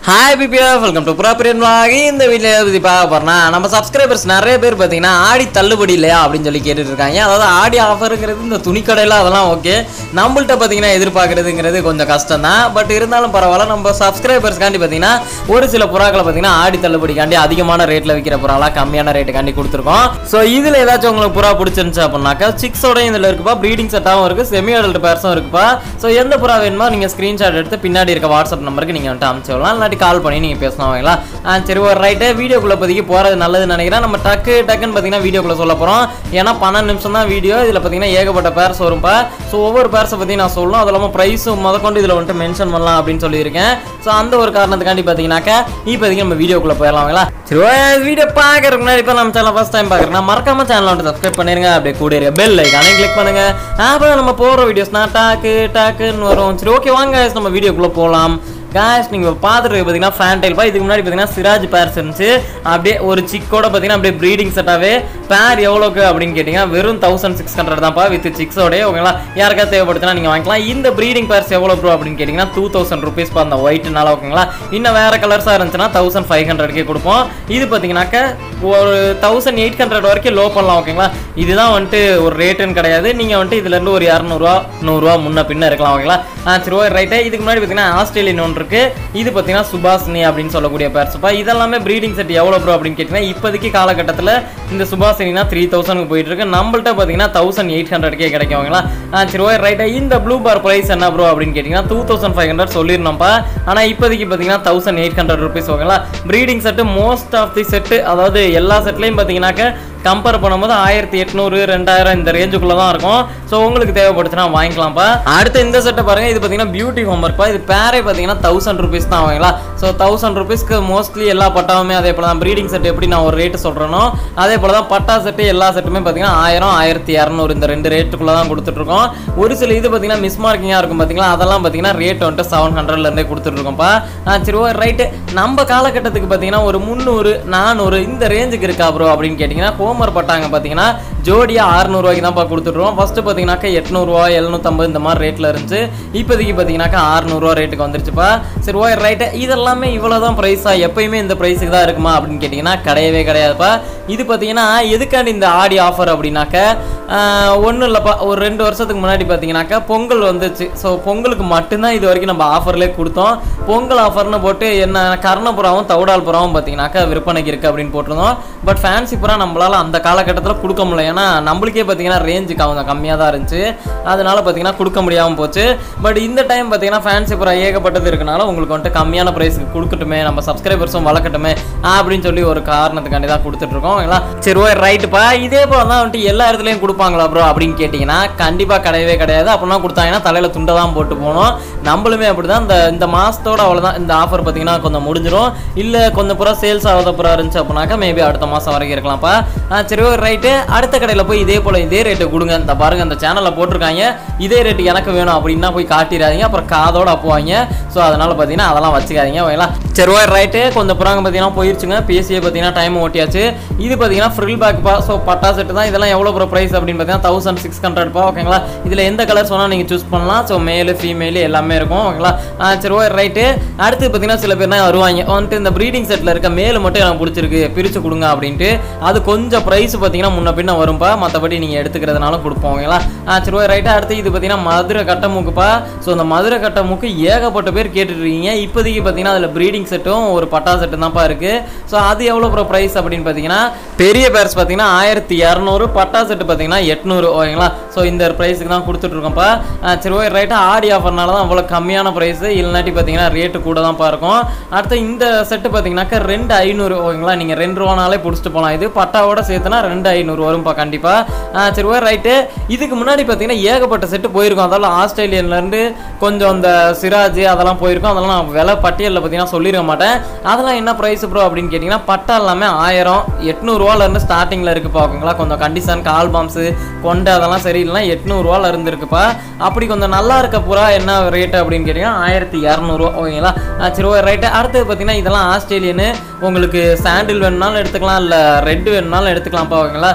hi பிபிஎஃப் welcome to ப்ராப்பரியன் வாகி இந்த வீடியோ பற்றி பார்க்க போறோம்னா நம்ம சப்ஸ்கிரைபர்ஸ் நிறைய பேர் பார்த்தீங்கன்னா ஆடி தள்ளுபடி இல்லையா அப்படின்னு சொல்லி கேட்டுட்டு இருக்காங்க அதாவது ஆடி ஆஃபருங்கிறது இந்த துணிக்கடையில் அதெல்லாம் ஓகே நம்மள்ட்ட பார்த்தீங்கன்னா எதிர்பார்க்குறதுங்கிறது கொஞ்சம் கஷ்டம் தான் பட் இருந்தாலும் பரவாயில்ல நம்ம சப்ஸ்கிரைபர்ஸ்க்காண்டி பார்த்தீங்கன்னா ஒரு சில புறாக்களை பார்த்தீங்கன்னா ஆடி தள்ளுபடிக்காண்டி அதிகமான ரேட்டில் விற்கிற புறாலாம் கம்மியான ரேட்டுக்காண்டி கொடுத்துருக்கோம் ஸோ இதில் ஏதாச்சும் உங்களுக்கு புறா பிடிச்சிருந்துச்சு அப்படின்னாக்கா சிக்ஸோட இதில் இருக்குப்பா ப்ரீடிங் செட்டாகவும் இருக்குது செமி அடல்ட் பேர்ஸும் இருக்குப்பா ஸோ எந்த புறா வேணுமோ நீங்கள் ஸ்க்ரீன்ஷாட் எடுத்து பின்னாடி இருக்க வாட்ஸ்அப் நம்பருக்கு நீங்கள் வந்துட்டு அனுப்பிச்சு விடலாம் இல்லாட்டி கால் பண்ணி நீங்கள் பேசலாம் ஓகேங்களா ஆ சரி ஒரு ரைட்டு வீடியோக்குள்ளே பதிக்கு போகிறது நல்லதுன்னு நினைக்கிறேன் நம்ம டக்கு டக்குன்னு பார்த்தீங்கன்னா வீடியோக்குள்ளே சொல்ல போகிறோம் ஏன்னா பன்னெண்டு நிமிஷம் தான் வீடியோ இதில் பார்த்தீங்கன்னா ஏகப்பட்ட பேர்ஸ் வரும்ப்பா ஸோ ஒவ்வொரு பேர்ஸை பற்றி நான் சொல்லணும் அது இல்லாமல் ப்ரைஸும் முதற்கொண்டு இதில் வந்துட்டு மென்ஷன் பண்ணலாம் அப்படின்னு சொல்லியிருக்கேன் ஸோ அந்த ஒரு காரணத்துக்காண்டி பார்த்தீங்கன்னாக்கா இப்போதைக்கு நம்ம வீடியோக்குள்ளே போயிடலாம் ஓகேங்களா சரி வீடியோ பார்க்கறதுக்கு முன்னாடி இப்போ நம்ம சேனல் ஃபஸ்ட் டைம் பார்க்குறேன்னா மறக்காம சேனல் வந்துட்டு சப்ஸ்கிரைப் பண்ணிருங்க அப்படியே கூட இருக்க பெல் ஐக்கானே கிளிக் பண்ணுங்க அப்போ நம்ம போகிற வீடியோஸ்னா டாக்கு டாக்குன்னு வரும் சரி ஓகே வாங்க guys, நம்ம வீடியோக்குள்ளே போகலாம் காய்ஸ் நீங்கள் பார்த்துட்டு பார்த்தீங்கன்னா ஃபேன் டைல்ப்பா இதுக்கு முன்னாடி பார்த்தீங்கன்னா சிராஜ் பேர்ஸ் இருந்துச்சு அப்படியே ஒரு சிக்கோட பார்த்தீங்கன்னா அப்படியே ப்ரீடிங் செட்டாகவே பேர் எவ்வளோக்கு அப்படின்னு கேட்டிங்கன்னா வெறும் தௌசண்ட் சிக்ஸ் ஹண்ட்ரட் தான்ப்பா வித் சிக்ஸோட ஓகேங்களா யாருக்கா தேவைப்படுத்தினா நீங்கள் வாங்கிக்கலாம் இந்த ப்ரீடிங் பேர்ஸ் எவ்வளோ ப்ரோ அப்படின்னு கேட்டிங்கன்னா டூ தௌசண்ட் ருபீஸ் அந்த ஒயிட்னால ஓகேங்களா இன்னும் வேறு கலர்ஸாக இருந்துச்சுன்னா தௌசண்ட் ஃபைவ் ஹண்ட்ரட்கே கொடுப்போம் இது பார்த்தீங்கன்னாக்க ஒரு தௌசண்ட் எயிட் ஹண்ட்ரட் வரைக்கும் லோ பண்ணலாம் ஓகேங்களா இதுதான் வந்துட்டு ஒரு ரேட்டுன்னு கிடையாது நீங்கள் வந்துட்டு இதுலேருந்து ஒரு இரநூறுவா நூறுரூவா முன்ன பின்ன இருக்கலாம் ஓகேங்களா ஆ சரி ஓகே ரைட்டு இதுக்கு முன்னாடி பார்த்தீங்கன்னா ஆஸ்திரேலியன் ஒன்று இருக்கு இது பார்த்தீங்கன்னா சுபாஷினி அப்படின்னு சொல்லக்கூடிய பேர்ஸ்ப்பா இதெல்லாமே ப்ரீடிங் செட் எவ்வளோ ப்ரோ அப்படின்னு கேட்டிங்கன்னா இப்போதைக்கு காலகட்டத்தில் இந்த சுபாஷினா த்ரீ தௌசண்ட்க்கு போயிட்டு இருக்கு நம்மள்ட்ட பார்த்தீங்கன்னா தௌசண்ட் எயிட் ஹண்ட்ரட்கே கிடைக்கும் ஓகேங்களா ஆ சரி ஓகே ரைட்டா இந்த ப்ளூ பார் ப்ரைஸ் என்ன ப்ரோ அப்படின்னு கேட்டிங்கன்னா டூ தௌசண்ட் ஃபைவ் ஹண்ட்ரட் சொல்லியிருந்தோம்ப்பா ஆனால் இப்போதைக்கு பார்த்தீங்கன்னா தௌசண்ட் எயிட் ஹண்ட்ரட் ருபீஸ் ஓகேங்களா breeding set most of the set அதாவது எல்லா செட்லையும் பார்த்தீங்கன்னாக்க கம்பேர் பண்ணும்போது ஆயிரத்தி எட்நூறு ரெண்டாயிரம் இந்த ரேஞ்சுக்குள்ள தான் இருக்கும் ஸோ உங்களுக்கு தேவைப்படுச்சுன்னா வாங்கிக்கலாம்ப்பா அடுத்து இந்த செட்டை பாருங்க இது பார்த்தீங்கன்னா பியூட்டி ஹோம்ஒர்க்ப்பா இது பேரே பார்த்தீங்கன்னா தௌசண்ட் ருபீஸ் தான் ஆகுங்களா ஸோ தௌசண்ட் ருபீஸ்க்கு மோஸ்ட்லி எல்லா பட்டாவுமே அதே போல தான் ப்ரீடிங் செட் எப்படி நான் ஒரு ரேட்டு சொல்கிறேனோ அதே போல தான் பட்டா செட்டு எல்லா செட்டுமே பார்த்தீங்கன்னா ஆயிரம் ஆயிரத்தி இரநூறு இந்த ரெண்டு ரேட்டுக்குள்ள தான் கொடுத்துட்ருக்கோம் ஒரு சில இது பார்த்தீங்கன்னா மிஸ் மார்க்கிங்காக இருக்கும் பார்த்தீங்களா அதெல்லாம் பார்த்தீங்கன்னா ரேட் வந்துட்டு செவன் ஹண்ட்ரட்லேருந்தே கொடுத்துட்ருக்கோம்ப்பா ஆ சரி ஓ ரைட்டு நம்ம காலகட்டத்துக்கு பார்த்தீங்கன்னா ஒரு முந்நூறு நானூறு இந்த ரேஞ்சுக்கு இருக்கா ப்ரோ அப்படின்னு கேட்டிங்கன்னா ஹோமர் பட்டாங்க பார்த்தீங்கன்னா ஜோடியாக அறுநூறுவாய்க்கு தான்ப்பா கொடுத்துட்ருவோம் ஃபஸ்ட்டு பார்த்தீங்கன்னாக்கா எட்நூறுவா எழுநூற்றம்பது இந்த மாதிரி ரேட்டில் இருந்துச்சு இப்போதைக்கு பார்த்தீங்கன்னாக்கா அறுநூறுவா ரேட்டுக்கு வந்துருச்சுப்பா சரி ஓ ரைட்டு இதெல்லாமே இவ்வளோ தான் ப்ரைஸாக எப்பயுமே இந்த ப்ரைஸுக்கு தான் இருக்குமா அப்படின்னு கேட்டிங்கன்னா கிடையவே கிடையாதுப்பா இது பார்த்தீங்கன்னா எதுக்காண்டி இந்த ஆடி ஆஃபர் அப்படின்னாக்க ஒன்றும் இல்லைப்பா ஒரு ரெண்டு வருஷத்துக்கு முன்னாடி பார்த்தீங்கன்னாக்கா பொங்கல் வந்துச்சு ஸோ பொங்கலுக்கு மட்டும்தான் இது வரைக்கும் நம்ம ஆஃபர்லேயே கொடுத்தோம் பொங்கல் ஆஃபர்னு போட்டு என்ன கர்ணபுராவும் தவுடால் புறாவும் பார்த்தீங்கன்னாக்கா விற்பனைக்கு இருக்குது அப்படின்னு போட்டிருந்தோம் பட் ஃபேன்சி புறா நம்மளால அந்த காலகட்டத்தில் கொடுக்க முடியல ஏன்னா நம்மளுக்கே பார்த்தீங்கன்னா ரேஞ்சு கொஞ்சம் கம்மியாக தான் இருந்துச்சு அதனால பார்த்தீங்கன்னா கொடுக்க முடியாமல் போச்சு பட் இந்த டைம் பார்த்தீங்கன்னா ஃபேன்சி புறா ஏகப்பட்டது இருக்கனால உங்களுக்கு வந்துட்டு கம்மியான ப்ரைஸ்க்கு கொடுக்கட்டுமே நம்ம சப்ஸ்கிரைபர்ஸும் வளர்க்கட்டுமே அப்படின்னு சொல்லி ஒரு காரணத்துக்காண்டி தான் கொடுத்துட்ருக்கோம் ஓகேங்களா சரி ஓ ரைட்டுப்பா இதே போல தான் வந்துட்டு எல்லா இடத்துலையும் கொடுப்பாங்களா ப்ரோ அப்படின்னு கேட்டிங்கன்னா கண்டிப்பாக கிடையவே கிடையாது அப்படின்னா கொடுத்தாங்கன்னா தலையில் துண்டை தான் போட்டு போகணும் நம்மளுமே அப்படி தான் இந்த இந்த மாதத்தோட அவ்வளோதான் இந்த ஆஃபர் பார்த்தீங்கன்னா கொஞ்சம் முடிஞ்சிடும் இல்லை கொஞ்சம் புறா சேல்ஸ் ஆகாத புறா இருந்துச்சு அப்படின்னாக்கா மேபி அடுத்த மாதம் வரைக்கும் இருக்கலாம்ப்பா ஆ, சரி ஓ ரைட்டு அடுத்த கடையில் போய் இதே போல் இதே ரேட்டு கொடுங்க இந்த பாருங்க இந்த சேனலில் போட்டிருக்காங்க இதே ரேட்டு எனக்கு வேணும் அப்படின்னா போய் காட்டிடாதீங்க அப்புறம் காதோட அப்புவாங்க ஸோ அதனால் பார்த்தீங்கன்னா அதெல்லாம் வச்சுக்காதீங்க ஓகேங்களா சரி ஓ ரைட்டு கொஞ்சம் புறாங்க பார்த்தீங்கன்னா போயிருச்சுங்க பேசியே பார்த்தீங்கன்னா டைம் ஓட்டியாச்சு இது பார்த்தீங்கன்னா ஃப்ரில் பேக்ப்பா ஸோ பட்டா செட்டு தான் இதெல்லாம் எவ்வளோ ப்ரோ ப்ரைஸ் அப்படின்னு பார்த்தீங்கன்னா தௌசண்ட் சிக்ஸ் ஹண்ட்ரட்ப்பா ஓகேங்களா இதில் எந்த கலர் சொன்னால் நீங்கள் சூஸ் பண்ணலாம் ஸோ மேலு ஃபீமேலு எல்லாமே இருக்கும் ஓகேங்களா ஆ, சரி ஓ ரைட்டு அடுத்து பார்த்தீங்கன்னா சில பேர் தான் வருவாங்க வந்துட்டு இந்த ப்ரீடிங் செட்டில் இருக்க மேலு மட்டும் எனக்கு பிடிச்சிருக்கு பிரித்து கொடுங்க அப்படின்ட்டு அது கொஞ்சம் ப்ரைஸ் பார்த்தீங்கன்னா முன்ன பின்ன வரும்பா மற்றபடி நீங்கள் எடுத்துக்கிறதுனால கொடுப்போம் ஓகேங்களா ஆ சரி ஓ ரைட்டு அடுத்து இது பார்த்தீங்கன்னா மதுரை கட்ட மூக்குப்பா ஸோ இந்த மதுரை கட்ட மூக்கு ஏகப்பட்ட பேர் கேட்டுட்டு இருக்கீங்க இப்போதைக்கு பார்த்தீங்கன்னா அதில் ப்ரீடிங் செட்டும் ஒரு பட்டா செட்டு தான்ப்பா இருக்குது ஸோ அது எவ்வளோ ப்ரோ ப்ரைஸ் அப்படின்னு பார்த்தீங்கன்னா பெரிய பேர்ஸ் பார்த்தீங்கன்னா ஆயிரத்தி இரநூறு பட்டா செட்டு பார்த்தீங்கன்னா எட்நூறு ஓகேங்களா ஸோ இந்த ப்ரைஸுக்கு தான் கொடுத்துட்ருக்கோம்ப்பா ஆ, சரி ஓகே ரைட்டாக ஆடி ஆஃபர்னால தான் அவ்வளோ கம்மியான ப்ரைஸு இல்லைனாட்டி பார்த்தீங்கன்னா ரேட்டு கூட தான் இருக்கும் அடுத்து இந்த செட்டு பார்த்தீங்கன்னாக்கா ரெண்டு ஐநூறு ஓகேங்களா நீங்கள் ரெண்டு ரூபானாலே பிடிச்சிட்டு போகலாம் இது பட்டாவோட சேர்த்துனா ரெண்டு ஐநூறு வரும்ப்பா கண்டிப்பாக சரி ஓகே ரைட்டு இதுக்கு முன்னாடி பார்த்தீங்கன்னா ஏகப்பட்ட செட்டு போயிருக்கும் அதெல்லாம் ஆஸ்திரேலியன்லேருந்து கொஞ்சம் இந்த சிராஜ் அதெல்லாம் போயிருக்கும் அதெல்லாம் நான் விலை பட்டியலில் பார்த்தீங்கன்னா சொல்லிருக்க மாட்டேன் அதெல்லாம் என்ன ப்ரைஸ் ப்ரோ அப்படின்னு கேட்டிங்கன்னா பட்டா எல்லாமே ஆயிரம் எட்நூறுவாலேருந்து ஸ்டார்டிங்கில் இருக்குப்பா ஓகேங்களா கொஞ்சம் கண்டிஷன் கால் பாம்ஸு கொண்டை அதெல்லாம் சரியில்லைனா எட்நூறுவால இருந்து இருக்குப்பா அப்படி கொஞ்சம் நல்லா இருக்க புறா என்ன ரேட்டு அப்படின்னு கேட்டிங்கன்னா ஆயிரத்தி இரநூறுவா ஓகேங்களா ஆ, சரி ஓ ரைட்டு அடுத்து பார்த்தீங்கன்னா இதெல்லாம் ஆஸ்திரேலியனு உங்களுக்கு சாண்டில் வேணுனாலும் எடுத்துக்கலாம் இல்லை ரெட் வேணுனாலும் எடுத்துக்கலாம்ப்பா ஓகேங்களா ஸோ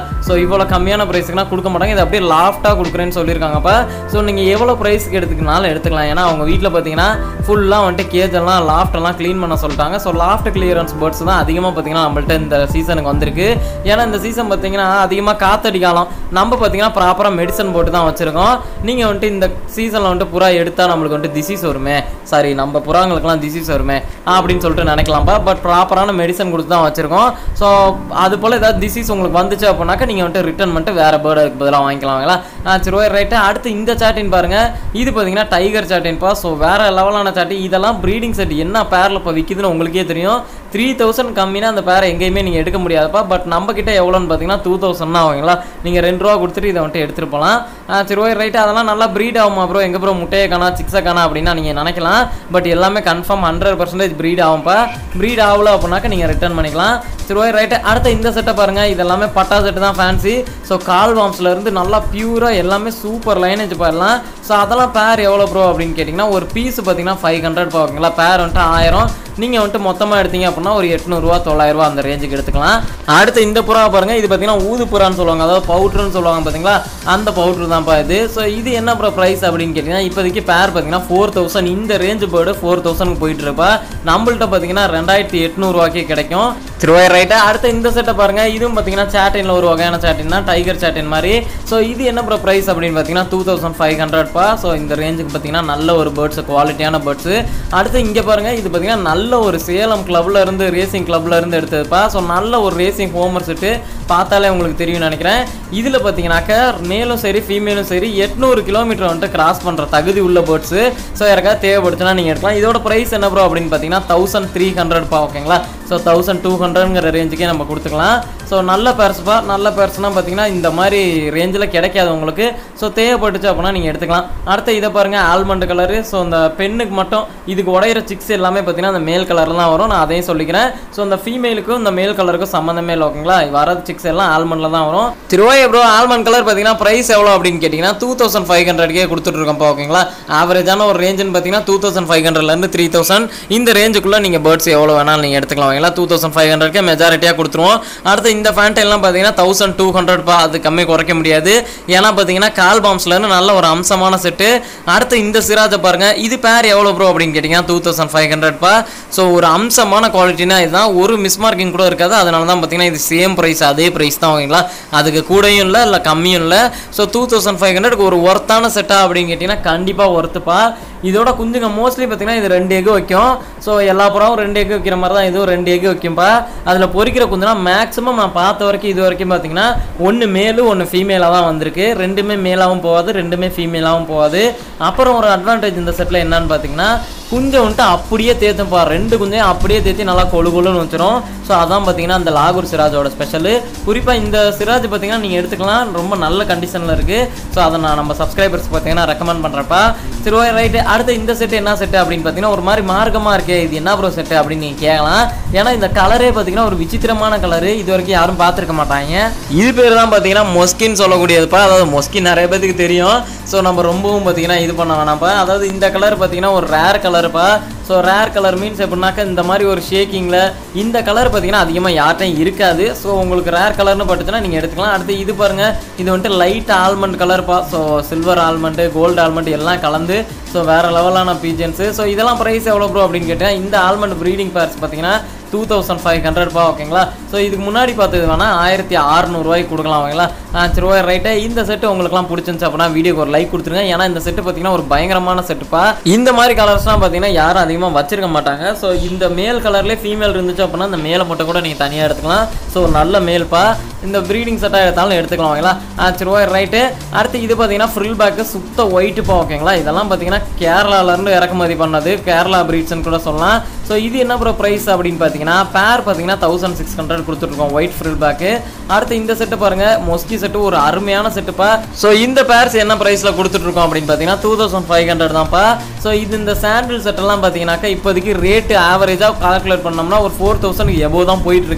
இவ்வளோ கம்மியான ப்ரைஸுக்குலாம் கொடுக்க மாட்டாங்க இது அப்படியே லாஃப்டாக கொடுக்குறேன்னு சொல்லியிருக்காங்கப்பா ஸோ நீங்கள் எவ்வளோ ப்ரைஸ்க்கு எடுத்துக்கனாலும் எடுத்துக்கலாம் ஏன்னா அவங்க வீட்டில் பார்த்தீங்கன்னா ஃபுல்லாக வந்துட்டு கேஜ் எல்லாம் லாஃப்ட் எல்லாம் க்ளீன் பண்ண சொல்லிட்டாங்க ஸோ லாஃப்ட் கிளியரன்ஸ் பேர்ட்ஸ் தான் அதிகமாக பார்த்தீங்கன்னா நம்மள்ட்ட இந்த சீசனுக்கு வந்திருக்கு ஏன்னா இந்த சீசன் பார்த்தீங்கன்னா அதிகமாக காத்தடி காலம் நம்ம பார்த்தீங்கன்னா ப்ராப்பராக மெடிசன் போட்டு தான் வச்சுருக்கோம் நீங்கள் வந்துட்டு இந்த சீசனில் வந்துட்டு புறா எடுத்தால் நம்மளுக்கு வந்துட்டு டிசீஸ் வருமே சாரி நம்ம புறாங்களுக்குலாம் டிசீஸ் வருமே அப்படின்னு சொல்லிட்டு நினைக்கலாம்ப்பா பட் ப்ராப்பரான மெடிசன் கொடுத்து தான் வச்சுருக்கோம் ஸோ அது போல் ஏதாவது டிசீஸ் உங்களுக்கு வந்துச்சு அப்படின்னாக்கா நீங்கள் வந்துட்டு ரிட்டர்ன் பண்ணிட்டு வேறு பேர்டுக்கு பதிலாக வாங்கிக்கலாங்களா ஆ சரி ஓய் ரைட்டு அடுத்து இந்த சாட்டின் பாருங்கள் இது பார்த்தீங்கன்னா டைகர் சாட்டின்ப்பா ஸோ வேறு லெவலான சாட்டி இதெல்லாம் ப்ரீடிங் செட் என்ன பேரில் இப்போ விற்கிதுன்னு உங்களுக்கே தெரியும் த்ரீ தௌசண்ட் கம்மினா அந்த பேரை எங்கேயுமே நீங்கள் எடுக்க முடியாதுப்பா பட் நம்ம கிட்ட எவ்வளோன்னு பார்த்தீங்கன்னா டூ தௌசண்ட் தான் ஆகுங்களா நீங்கள் ரெண்டு ரூபா கொடுத்துட்டு இதை வந்துட்டு எடுத்துகிட்டு போகலாம் ஆ, சரி ஓய் ரைட்டு அதெல்லாம் நல்லா ப்ரீட் ஆகுமா ப்ரோ எங்கே ப்ரோ முட்டையை காணா சிக்ஸை காணா அப்படின்னா நீங்கள் நினைக்கலாம் பட் எல்லாமே கன்ஃபார்ம் ஹண்ட்ரட் பர்சன்டேஜ் ப்ரீட் ஆகும்ப்பா ப்ரீட் ஆகல அப்படின்னாக்க நீங்கள் ரிட்டர்ன் பண்ணிக்கலாம் சரி ஓய் ரைட்டு அடுத்த இந்த செட்டை பாருங்கள் இது எல்லாமே பட்டா செட்டு தான் ஃபேன்சி ஸோ கால் வாம்ஸ்ல இருந்து நல்லா பியூராக எல்லாமே சூப்பர் லைனேஜ் பாருலாம் ஸோ அதெல்லாம் பேர் எவ்வளோ ப்ரோ அப்படின்னு கேட்டிங்கன்னா ஒரு பீஸ் பார்த்தீங்கன்னா ஃபைவ் ஹண்ட்ரட் பாருங்களா பேர் வந்துட்டு ஆயிரம் நீங்கள் வந்துட்டு மொத்தமாக எடுத்தீங்க அப்படின்னா ஒரு எட்நூறுரூவா தொள்ளாயிரரூவா அந்த ரேஞ்சுக்கு எடுத்துக்கலாம் அடுத்து இந்த புறா பாருங்க இது பார்த்தீங்கன்னா ஊது புறான்னு சொல்லுவாங்க அதாவது பவுட்ருன்னு சொல்லுவாங்க பார்த்தீங்களா அந்த பவுட்ரு தான்ப்பா இது ஸோ இது என்ன ப்ரோ ப்ரைஸ் அப்படின்னு கேட்டிங்கன்னா இப்போதைக்கு பேர் பார்த்தீங்கன்னா ஃபோர் தௌசண்ட் இந்த ரேஞ்சு பேர்டு ஃபோர் தௌசண்ட் போயிட்டு இருப்பா நம்மள்ட்ட பார்த்தீங்கன்னா ரெண்டாயிரத்தி எட்நூறுவாக்கே கிடைக்கும் திருவாயூர் ரைட்டா அடுத்து இந்த செட்டை பாருங்க இதுவும் பார்த்தீங்கன்னா சாட்டின்ல ஒரு வகையான சாட்டின் தான் டைகர் சாட்டின் மாதிரி ஸோ இது என்ன ப்ரோ ப்ரைஸ் அப்படின்னு பார்த்தீங்கன்னா டூ தௌசண்ட் ஃபைவ் ஹண்ட்ரட்ப்பா ஸோ இந்த ரேஞ்சுக்கு பார்த்தீங்கன்னா நல்ல ஒரு பேர்ட்ஸ் குவாலிட்டியான பேர்ட்ஸ் அடுத்து இங்கே பாருங்க இது பார்த்தீங்கன்னா நல்ல ஒரு சேலம் கிளப்ல இருந்து ரேசிங் கிளப்ல இருந்து எடுத்ததுப்பா ஸோ நல்ல ஒரு ரேசிங் ஹோமர் செட்டு பார்த்தாலே உங்களுக்கு தெரியும்னு நினைக்கிறேன் இதில் பார்த்தீங்கன்னாக்க மேலும் சரி ஃபீமேலும் சரி எட்நூறு கிலோமீட்டர் வந்துட்டு கிராஸ் பண்ணுற தகுதி உள்ள பேர்ட்ஸு ஸோ யாருக்காவது தேவைப்படுச்சுன்னா நீங்கள் எடுக்கலாம் இதோட ப்ரைஸ் என்ன ப்ரோ அப்படின்னு பார்த்தீங்கன்னா தௌசண்ட் த்ரீ ஹண்ட்ரட்ப்பா ஓகேங்களா ஸோ தௌசண்ட் டூ ஹண்ட்ரட்ங்கிற ரேஞ்சுக்கே நம்ம கொடுத்துக்கலாம் ஸோ நல்ல பேர்ஸ்ப்பா நல்ல பேர்ஸ்னால் பார்த்தீங்கன்னா இந்த மாதிரி ரேஞ்சில் கிடைக்காது உங்களுக்கு ஸோ தேவைப்பட்டுச்சு அப்படின்னா நீங்கள் எடுத்துக்கலாம் அடுத்து இதை பாருங்கள் ஆல்மண்ட் கலரு ஸோ இந்த பெண்ணுக்கு மட்டும் இதுக்கு உடையிற சிக்ஸ் எல்லாமே பார்த்தீங்கன்னா அந்த மேல் கலரில் தான் வரும் நான் அதையும் சொல்லிக்கிறேன் ஸோ இந்த ஃபீமேலுக்கும் இந்த மேல் கலருக்கும் சம்மந்தமே இல்லை ஓகேங்களா வரது சிக்ஸ் எல்லாம் ஆல்மண்டில் தான் வரும் திருவாய் ப்ரோ ஆல்மண்ட் கலர் பார்த்தீங்கன்னா ப்ரைஸ் எவ்வளோ அப்படின்னு கேட்டிங்கன்னா டூ தௌசண்ட் ஃபைவ் ஹண்ட்ரட்கே கொடுத்துட்ருக்கோம்ப்பா ஓகேங்களா ஆவரேஜான ஒரு ரேஞ்சுன்னு பார்த்தீங்கன்னா டூ தௌசண்ட் ஃபைவ் ஹண்ட்ரட்லேருந்து த்ரீ தௌசண்ட் இந்த ரேஞ்சுக்குள்ளே நீங்கள் பேர்ட்ஸ் எவ்வளோ வேணாலும் நீங்கள் எடுத்துக்கலாம் ஓகேங்களா டூ தௌசண்ட் ஃபைவ் ஹண்ட்ரட்கே மெஜாரிட்டியாக கொடுத்துருவோம் அடுத்து இந்த ஃபேண்ட் எல்லாம் பார்த்தீங்கன்னா தௌசண்ட் டூ ஹண்ட்ரட்ப்பா அது கம்மி குறைக்க முடியாது ஏன்னா பார்த்தீங்கன்னா கால் பாம்ஸ்லேருந்து நல்ல ஒரு அம்சமான செட்டு அடுத்து இந்த சிராஜை பாருங்க இது பேர் எவ்வளோ ப்ரோ அப்படின்னு கேட்டிங்கன்னா டூ தௌசண்ட் ஃபைவ் ஹண்ட்ரட்ப்பா ஸோ ஒரு அம்சமான குவாலிட்டினா இதுதான் ஒரு மிஸ் மார்க்கிங் கூட இருக்காது அதனால தான் பார்த்தீங்கன்னா இது சேம் ப்ரைஸ் அதே ப்ரைஸ் தான் ஓகேங்களா அதுக்கு கூடயும் இல்லை இல்லை கம்மியும் இல்லை ஸோ டூ தௌசண்ட் ஃபைவ் ஹண்ட்ரட்க்கு ஒரு ஒர்த்தான செட்டா அப்படின்னு கேட்டிங்கன்னா கண்டிப்பாக ஒர்த்துப்பா இதோட குஞ்சுங்க மோஸ்ட்லி பார்த்தீங்கன்னா இது ரெண்டு எக் வைக்கும் ஸோ எல்லா புறாவும் ரெண்டு எக் வைக்கிற மாதிரி தான் இதுவும் ரெண்டு எக் வைக்கும்பா அதில் பொறிக்கிற குஞ்சுனா மேக்ஸிமம் நான் பார்த்த வரைக்கும் இது வரைக்கும் பார்த்தீங்கன்னா ஒன்று மேலு ஒன்று ஃபீமேலாக தான் வந்திருக்கு ரெண்டுமே மேலாகவும் போகாது ரெண்டுமே ஃபீமேலாகவும் போகாது அப்புறம் ஒரு அட்வான்டேஜ் இந்த செட்டில் என்னன்னு பார்த்தீங்கன்னா குஞ்சை வந்துட்டு அப்படியே தேத்துப்பா ரெண்டு குஞ்சையும் அப்படியே தேத்தி நல்லா கொழு கொழுன்னு வச்சிரும் ஸோ அதான் பார்த்தீங்கன்னா அந்த லாகூர் சிராஜோட ஸ்பெஷலு குறிப்பாக இந்த சிராஜ் பார்த்தீங்கன்னா நீங்கள் எடுத்துக்கலாம் ரொம்ப நல்ல கண்டிஷனில் இருக்குது ஸோ அதை நான் நம்ம சப்ஸ்கிரைபர்ஸ் பார்த்தீங்கன்னா ரெக்கமெண்ட் பண்ணுறப்பா சரி ஓகே ரைட்டு அடுத்து இந்த செட்டு என்ன செட்டு அப்படின்னு பார்த்தீங்கன்னா ஒரு மாதிரி மார்க்கமாக இருக்கே இது என்ன ப்ரோ செட்டு அப்படின்னு நீங்கள் கேட்கலாம் ஏன்னா இந்த கலரே பார்த்தீங்கன்னா ஒரு விசித்திரமான கலரு இது வரைக்கும் யாரும் பார்த்துருக்க மாட்டாங்க இது பேர் தான் பார்த்தீங்கன்னா மொஸ்கின்னு சொல்லக்கூடியதுப்பா அதாவது மொஸ்கின் நிறைய பேத்துக்கு தெரியும் ஸோ நம்ம ரொம்பவும் பார்த்தீங்கன்னா இது பண்ண வேணாம்ப்பா அதாவது இந்த கலர் பார்த்தீங்கன்னா ஒரு ரேர் கலருப்பா ஸோ ரேர் கலர் மீன்ஸ் எப்படின்னாக்கா இந்த மாதிரி ஒரு ஷேக்கிங்கில் இந்த கலர் பார்த்தீங்கன்னா அதிகமாக யார்ட்டையும் இருக்காது ஸோ உங்களுக்கு ரேர் கலர்னு பட்டுச்சுன்னா நீங்கள் எடுத்துக்கலாம் அடுத்து இது பாருங்கள் இது வந்துட்டு லைட் ஆல்மண்ட் கலர்ப்பா so silver almond gold almond எல்லாம் கலந்து ஸோ வேறு லெவலான பீஜன்ஸு ஸோ இதெல்லாம் ப்ரைஸ் எவ்வளோ ப்ரோ அப்படின்னு கேட்டேன் இந்த ஆல்மண்ட் ப்ரீடிங் பேர்ஸ் பார்த்தீங்கன்னா டூ தௌசண்ட் ஃபைவ் ஹண்ட்ரட்பா ஓகேங்களா ஸோ இதுக்கு முன்னாடி பார்த்தது வேணால் ஆயிரத்தி அறநூறுவாய்க்கு கொடுக்கலாம் ஓகேங்களா ஆ சரி ஓகே ரைட்டு இந்த செட்டு உங்களுக்குலாம் பிடிச்சிருந்துச்சு அப்படின்னா வீடியோக்கு ஒரு லைக் கொடுத்துருங்க ஏன்னா இந்த செட்டு பார்த்தீங்கன்னா ஒரு பயங்கரமான செட்டுப்பா இந்த மாதிரி கலர்ஸ்லாம் பார்த்தீங்கன்னா யாரும் அதிகமாக வச்சிருக்க மாட்டாங்க ஸோ இந்த மேல் கலர்லேயே ஃபீமேல் இருந்துச்சு அப்படின்னா இந்த மேலை மட்டும் கூட நீங்கள் தனியாக எடுத்துக்கலாம் ஸோ நல்ல மேல்ப்பா இந்த ப்ரீடிங் செட்டாக எடுத்தாலும் எடுத்துக்கலாம் ஓகேங்களா ஆ சரி ஓகே ரைட்டு அடுத்து இது பார்த்தீங்கன்னா ஃப்ரில் பேக்கு சுத்த ஒயிட்டுப்பா ஓகேங்களா இதெல்லாம் பார்த்தீங்கன்னா கேரளாலேருந்து இறக்குமதி பண்ணது கேரளா ப்ரீட்ஸ்னு கூட சொல்லலாம் ஸோ இது என்ன ப்ரோ ப்ரைஸ் அப்படின்னு பார்த்தீங்கன்னா பேர் பார்த்தீங்கன்னா தௌசண்ட் சிக்ஸ் ஹண்ட்ரட் கொடுத்துருக்கோம் ஒயிட் ஃப்ரில் பேக்கு அடுத்து இந்த செட்டு பாருங்க மொஸ்கி செட்டு ஒரு அருமையான செட்டுப்பா ஸோ இந்த பேர்ஸ் என்ன ப்ரைஸில் கொடுத்துட்ருக்கோம் அப்படின்னு பார்த்தீங்கன்னா டூ தௌசண்ட் ஃபைவ் ஹண்ட்ரட் தான்ப்பா ஸோ இது இந்த சாண்டில் செட்டெல்லாம் பார்த்தீங்கன்னாக்கா இப்போதைக்கு ரேட்டு ஆவரேஜாக கால்குலேட் பண்ணோம்னா ஒரு ஃபோர் தௌசண்ட் எபோ தான் போயிட்டு இருக்கு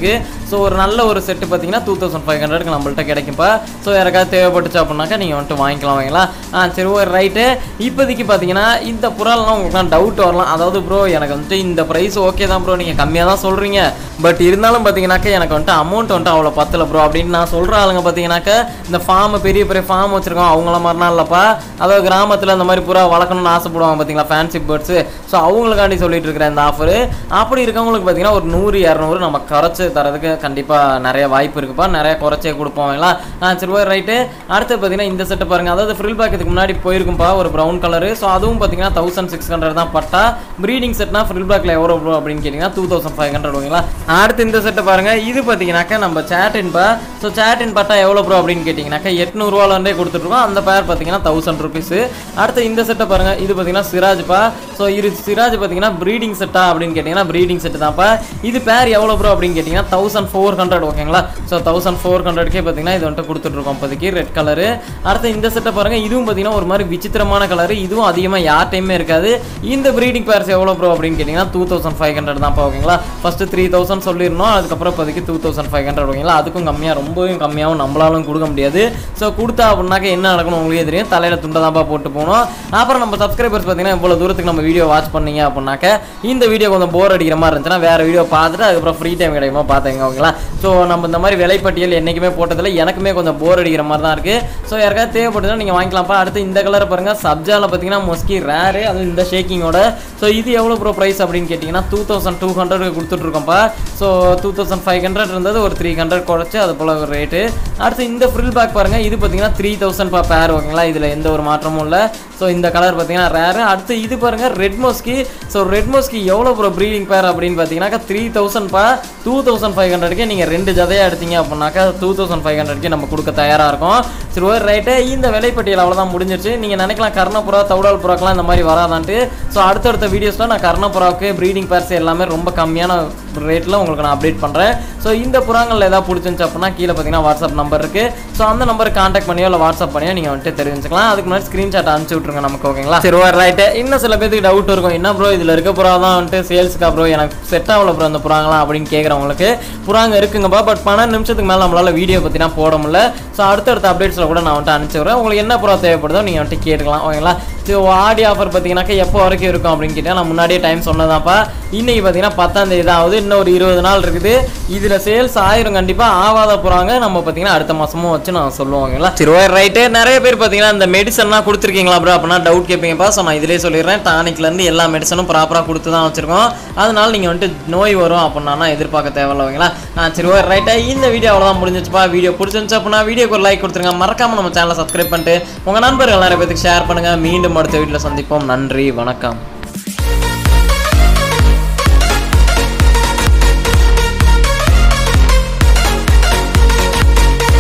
ஸோ ஒரு நல்ல ஒரு செட்டு பார்த்தீங்கன்னா டூ தௌசண்ட் ஃபைவ் ஹண்ட்ரட்க்கு நம்மள்ட்ட கிடைக்கும்ப்பா ஸோ யாருக்காவது தேவைப்பட்டுச்சு அப்படின்னாக்கா நீங்கள் வந்துட்டு வாங்கிக்கலாம் வாங்கிக்கலாம் ஆ சரி ஒரு ரைட்டு இப்போதைக்கு பார்த்தீங்கன்னா இந்த புறாலாம் உங்களுக்கு டவுட் வரலாம் அதாவது ப்ரோ எனக்கு வந்துட்டு இந்த ப்ரைஸ் ஓகே தான் ப்ரோ நீங்கள் கம்மியாக தான் சொல்கிறீங்க பட் இருந்தாலும் பார்த்தீங்கன்னாக்கா எனக்கு வந்துட்டு அமௌண்ட் வந்துட்டு அவ்வளோ பத்தல ப்ரோ அப்படின்னு நான் சொல்கிற ஆளுங்க பார்த்தீங்கன்னாக்கா இந்த ஃபார்ம் பெரிய பெரிய ஃபார்ம் வச்சுருக்கோம் அவங்கள மாதிரிலாம் இல்லைப்பா அதாவது கிராமத்தில் இந்த மாதிரி புறா வளர்க்கணும்னு ஆசைப்படுவாங்க பார்த்தீங்களா ஃபேன்சி பேர்ட்ஸு ஸோ அவங்களுக்காண்டி சொல்லிட்டு இருக்கிறேன் இந்த ஆஃபரு அப்படி இருக்கவங்களுக்கு பார்த்தீங்கன்னா ஒரு நூறு இரநூறு நம்ம குறைச்சி தரதுக்கு கண்டிப்பாக நிறைய வாய்ப்பு இருக்குப்பா நிறைய குறைச்சே கொடுப்போங்களா ஆ சரி ஓகே ரைட்டு அடுத்து பார்த்தீங்கன்னா இந்த செட்டு பாருங்கள் அதாவது ஃப்ரில் பேக் இதுக்கு முன்னாடி போயிருக்கும்பா ஒரு ப்ரௌன் கலரு ஸோ அதுவும் பார்த்தீங்கன்னா தௌசண்ட் சிக்ஸ் ஹண்ட்ரட் தான் பட்டா ப்ரீடிங் செட்னா ஃப்ரில் பேக்கில் எவ்வளோ ப்ரோ அப்படின்னு கேட்டிங்கன்னா டூ தௌசண்ட் ஃபைவ் ஹண்ட்ரட் ஓகேங்களா அடுத்து இந்த செட்டை பாருங்கள் இது பார்த்தீங்கன்னாக்கா நம்ம சேட்டின்பா ஸோ சேட்டின் பட்டா எவ்வளோ ப்ரோ அப்படின்னு கேட்டிங்கனாக்கா எட்நூறுவாலேருந்தே கொடுத்துட்ருக்கோம் அந்த பேர் பார்த்தீங்கன்னா தௌசண்ட் ருபீஸு அடுத்து இந்த செட்டை பாருங்கள் இது பார்த்தீங்கன்னா சிராஜ்ப்பா ஸோ இது சிராஜ் பார்த்தீங்கன்னா ப்ரீடிங் செட்டா அப்படின்னு கேட்டிங்கன்னா ப்ரீடிங் செட்டு தான்ப்பா இது பேர் எவ்வளோ ப்ரோ அப்படின்னு கேட்டிங்கன்னா தௌசண்ட் ஃபோர் ஹண்ட்ரட் ஓகேங்களா ஸோ தௌசண்ட் ஃபோர் ஹண்ட்ரட்கே பார்த்தீங்கன்னா இது வந்துட்டு கொடுத்துட்ருக்கோம் இப்போதைக்கு ரெட் கலரு அடுத்து இந்த செட்டை பாருங்கள் இதுவும் பார்த்தீங்கன்னா ஒரு மாதிரி விசித்திரமான கலரு இதுவும் அதிகமாக யார்ட்டையுமே இருக்காது இந்த ப்ரீடிங் பேர்ஸ் எவ்வளோ ப்ரோ அப்படின்னு கேட்டிங்கன்னா டூ தௌசண்ட் ஃபைவ் ஹண்ட்ரட் தான்ப்பா ஓகேங்களா ஃபஸ்ட்டு த்ரீ தௌசண்ட் சொல்லிடணும் அதுக்கப்புறம் இப்போதைக்கு டூ தௌசண்ட் ஃபைவ் ஹண்ட்ரட் ஓகேங்களா அதுக்கும் கம்மியாக ரொம்பவும் கம்மியாகவும் நம்மளாலும் கொடுக்க முடியாது ஸோ கொடுத்தா அப்படின்னாக்க என்ன நடக்கணும் உங்களுக்கே தெரியும் தலையில் துண்டை தான்ப்பா போட்டு போகணும் அப்புறம் நம்ம சப்ஸ்கிரைபர்ஸ் பார்த்தீங்கன்னா இவ்வளோ தூரத்துக்கு நம்ம வீடியோ வாட்ச் பண்ணீங்க அப்படின்னாக்க இந்த வீடியோ கொஞ்சம் போர் அடிக்கிற மாதிரி இருந்துச்சுன்னா வேறு வீடியோ பார்த்துட்டு அதுக்கப்புறம் ஃப்ரீ டைம் கிடைக்குமா பார்த்துங்க ஓகேங்களா ஸோ நம்ம இந்த மாதிரி விலைப்பட்டியல் என்றைக்குமே போட்டதில் எனக்குமே கொஞ்சம் போர் அடிக்கிற மாதிரி தான் இருக்குது ஸோ யாருக்காவது தேவைப்படுதுன்னா நீங்கள் வாங்கிக்கலாம்ப்பா அடுத்து இந்த கலரை பாருங்கள் சப்ஜாவில் பார்த்தீங்கன்னா மொஸ்கி ரேரு அதுவும் இந்த ஷேக்கிங்கோட ஸோ இது எவ்வளோ ப்ரோ ப்ரைஸ் அப்படின்னு கேட்டிங்கன்னா டூ தௌசண்ட் டூ ஹண்ட்ரட் கொடுத்துட்ருக்கோம்ப்பா so two thousand five hundred இருந்தது ஒரு த்ரீ ஹண்ட்ரட் குறைச்சி அது போல் ஒரு ரேட்டு அடுத்து இந்த ஃப்ரில் பேக் பாருங்கள் இது பார்த்தீங்கன்னா த்ரீ தௌசண்ட் பா பேர் ஓகேங்களா இதில் எந்த ஒரு மாற்றமும் இல்லை ஸோ இந்த கலர் பார்த்தீங்கன்னா ரேரு அடுத்து இது பாருங்கள் ரெட் மோஸ்கி ஸோ ரெட் மோஸ்கி எவ்வளோ ப்ரோ ப்ரீடிங் பேர் அப்படின்னு பார்த்தீங்கன்னாக்கா த்ரீ தௌசண்ட் பா டூ தௌசண்ட் ஃபைவ் ஹண்ட்ரட்கே நீங்கள் ரெண்டு ஜதையாக எடுத்தீங்க அப்படின்னாக்கா டூ தௌசண்ட் ஃபைவ் ஹண்ட்ரட்கே நம்ம கொடுக்க தயாராக இருக்கும் சரி ஒரு ரைட்டு இந்த விலைப்பட்டியல் அவ்வளோதான் முடிஞ்சிருச்சு நீங்கள் நினைக்கலாம் கர்ணப்புறா தௌடால் புறாக்கெலாம் இந்த மாதிரி வராதான்ட்டு ஸோ அடுத்தடுத்த வீடியோஸில் நான் கர்ணப்புறாவுக்கு ப்ரீடிங் பேர்ஸ் எல்லாமே ரொம்ப கம்மியான ரேட்டில் உங்களுக்கு நான் அப்டேட் பண்ணுறேன் ஸோ இந்த புறாங்கள் ஏதாவது பிடிச்சிருந்துச்சு அப்படின்னா கீழே பார்த்தீங்கன்னா வாட்ஸ்அப் நம்பர் இருக்குது ஸோ அந்த நம்பருக்கு காண்டாக்ட் பண்ணியோ இல்லை வாட்ஸ்அப் பண்ணியோ நீங்கள் வந்துட்டு தெரிஞ்சுக்கலாம் அதுக்கு முன்னாடி ஸ்க்ரீன்ஷாட் அனுப்பிச்சு விட்ருங்க நமக்கு ஓகேங்களா சரி ஒரு ரைட்டு இன்னும் சில பேருக்கு டவுட் இருக்கும் என்ன ப்ரோ இதில் இருக்க புறா தான் வந்துட்டு சேல்ஸுக்கா ப்ரோ எனக்கு செட் ஆகல ப்ரோ அந்த புறாங்களாம் அப்படின்னு கேட்குறவங்களுக்கு புறாங்க இருக்குங்கப்பா பட் பன்னெண்டு நிமிஷத்துக்கு மேலே நம்மளால் வீடியோ பற்றினா போட முடியல ஸோ அடுத்தடுத்த அப்டேட்ஸில் கூட நான் வந்துட்டு அனுப்பிச்சி விட்றேன் உங்களுக்கு என்ன புறா தேவைப்படுதோ நீங்கள் வந்துட்டு கேட்டுக்கலாம் ஓகேங்களா ஸோ ஆடி ஆஃபர் பார்த்தீங்கன்னாக்கா எப்போ வரைக்கும் இருக்கும் அப்படின்னு கேட்டால் நான் முன்னாடியே டைம் சொன்னதாப்பா இன்னைக்கு பார்த்தீங்கன்னா பத்தாம் தேதி தான் ஆகுது இன்னும் ஒரு இருபது நாள் இருக்குது இதில் சேல்ஸ் ஆயிரும் கண்டிப்பாக ஆவாத போகிறாங்க நம்ம பார்த்தீங்கன்னா அடுத்த மாதமும் வச்சு நான் சொல்லுவாங்களா சரி ஓகே ரைட்டு நிறைய பேர் பார்த்தீங்கன்னா இந்த மெடிசன்லாம் கொடுத்துருக்கீங்களா ப்ரோ அப்படின்னா டவுட் கேட்பீங்கப்பா ஸோ நான் இதிலே சொல்லிடுறேன் டானிக்லேருந்து எல்லா மெடிசனும் ப்ராப்பராக கொடுத்து தான் வச்சுருக்கோம் அதனால நீங்கள் வந்துட்டு நோய் வரும் அப்படின்னா எதிர்பார்க்க தேவையில்லைங்களா ஆ சரி ஓகே ரைட்டா இந்த வீடியோ அவ்வளோதான் முடிஞ்சிச்சுப்பா வீடியோ பிடிச்சிருந்துச்சு அப்படின்னா வீடியோக்கு ஒரு லைக் கொடுத்துருங்க மறக்காம நம்ம சேனலை சப்ஸ்கிரைப் பண்ணிட்டு உங்கள் நண்பர்கள் நிறைய பேருக்கு ஷேர் பண்ணுங்கள் மீண்டும் அடுத்த வீட்டில் சந்திப்போம் நன்றி வணக்கம்